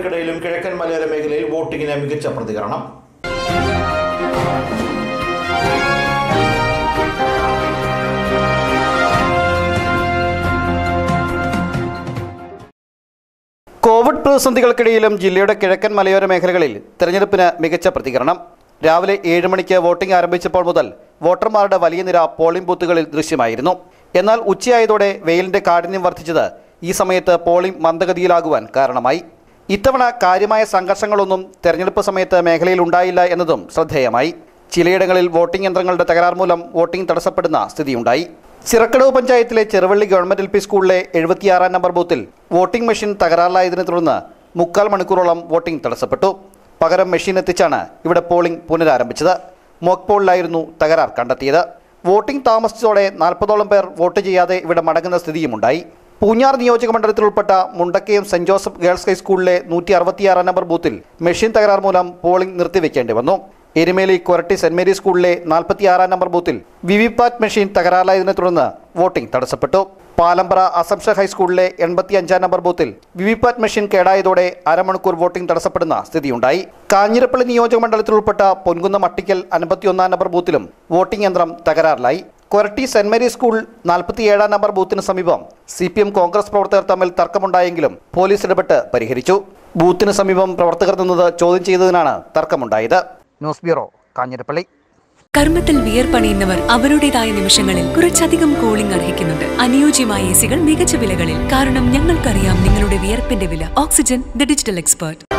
പ്രതിസന്ധികൾക്കിടയിലും കിഴക്കൻ മലയോര മേഖലയിൽ വോട്ടിങ്ങിന് മികച്ച പ്രതികരണം കോവിഡ് പ്രതിസന്ധികൾക്കിടയിലും ജില്ലയുടെ കിഴക്കൻ മലയോര മേഖലകളിൽ തെരഞ്ഞെടുപ്പിന് മികച്ച പ്രതികരണം രാവിലെ ഏഴ് മണിക്ക് വോട്ടിംഗ് ആരംഭിച്ചപ്പോൾ മുതൽ വോട്ടർമാരുടെ വലിയ നിര പോളിംഗ് ബൂത്തുകളിൽ ദൃശ്യമായിരുന്നു എന്നാൽ ഉച്ചയായതോടെ വെയിലിന്റെ കാഠിന്യം വർദ്ധിച്ചത് ഈ സമയത്ത് പോളിംഗ് മന്ദഗതിയിലാകുവാൻ കാരണമായി ഇത്തവണ കാര്യമായ സംഘർഷങ്ങളൊന്നും തെരഞ്ഞെടുപ്പ് സമയത്ത് മേഖലയിൽ ഉണ്ടായില്ല എന്നതും ശ്രദ്ധേയമായി ചിലയിടങ്ങളിൽ വോട്ടിംഗ് യന്ത്രങ്ങളുടെ തകരാർ മൂലം വോട്ടിംഗ് തടസ്സപ്പെടുന്ന സ്ഥിതിയുണ്ടായി ചിറക്കടവ് പഞ്ചായത്തിലെ ചെറുവള്ളി ഗവൺമെന്റ് എൽ പി സ്കൂളിലെ എഴുപത്തിയാറാം നമ്പർ ബൂത്തിൽ വോട്ടിംഗ് മെഷീൻ തകരാറിലായതിനെ തുടർന്ന് മുക്കാൽ മണിക്കൂറോളം വോട്ടിംഗ് തടസ്സപ്പെട്ടു പകരം മെഷീൻ എത്തിച്ചാണ് ഇവിടെ പോളിംഗ് പുനരാരംഭിച്ചത് മോക്ക് പോളിലായിരുന്നു തകരാർ കണ്ടെത്തിയത് വോട്ടിംഗ് താമസിച്ചതോടെ നാൽപ്പതോളം പേർ വോട്ട് ചെയ്യാതെ ഇവിടെ മടങ്ങുന്ന സ്ഥിതിയുമുണ്ടായി പൂഞ്ഞാർ നിയോജക മണ്ഡലത്തിൽ ഉൾപ്പെട്ട മുണ്ടക്കയം സെന്റ് ജോസഫ് ഗേൾസ് ഹൈസ്കൂളിലെ നൂറ്റി അറുപത്തിയാറാം നമ്പർ ബൂത്തിൽ മെഷീൻ തകരാർ മൂലം പോളിംഗ് നിർത്തിവെക്കേണ്ടി വന്നു എരുമേലി കൊരട്ടി സെന്റ് മേരീസ് സ്കൂളിലെ നാൽപ്പത്തിയാറാം നമ്പർ ബൂത്തിൽ വിവിപാറ്റ് മെഷീൻ തകരാറിലായതിനെ തുടർന്ന് വോട്ടിംഗ് തടസ്സപ്പെട്ടു പാലമ്പ്ര അസംഷ ഹൈസ്കൂളിലെ എൺപത്തി അഞ്ചാം നമ്പർ ബൂത്തിൽ വിവിപാറ്റ് മെഷീൻ കേടായതോടെ അരമണിക്കൂർ വോട്ടിംഗ് തടസ്സപ്പെടുന്ന സ്ഥിതിയുണ്ടായി കാഞ്ഞിരപ്പള്ളി നിയോജക മണ്ഡലത്തിൽ ഉൾപ്പെട്ട പൊൻകുന്നം അട്ടിക്കൽ അൻപത്തിയൊന്നാം നമ്പർ ബൂത്തിലും വോട്ടിംഗ് യന്ത്രം തകരാറിലായി കൊരട്ടി സെന്റ് മേരീസ് സ്കൂൾ നാൽപ്പത്തിയേഴാം നമ്പർ ബൂത്തിന് സമീപം സി പി എം കോൺഗ്രസ് പ്രവർത്തകർ തമ്മിൽ തർക്കമുണ്ടായെങ്കിലും പോലീസ് ഇടപെട്ട് പരിഹരിച്ചു ബൂത്തിന് സമീപം പ്രവർത്തകർ നിന്നത് ചോദ്യം ചെയ്തതിനാണ് തർക്കമുണ്ടായത് ന്യൂസ് ബ്യൂറോ കാഞ്ഞിരപ്പള്ളി കർമ്മത്തിൽ വിയർപ്പണിയുന്നവർ അവരുടേതായ നിമിഷങ്ങളിൽ കുറച്ചധികം കൂളിംഗ് അർഹിക്കുന്നുണ്ട് അനുയോജ്യമായ എസികൾ മികച്ച വിലകളിൽ കാരണം ഞങ്ങൾക്കറിയാം നിങ്ങളുടെ വിയർപ്പിന്റെ വില ഓക്സിജൻ ദ ഡിജിറ്റൽ എക്സ്പേർട്ട്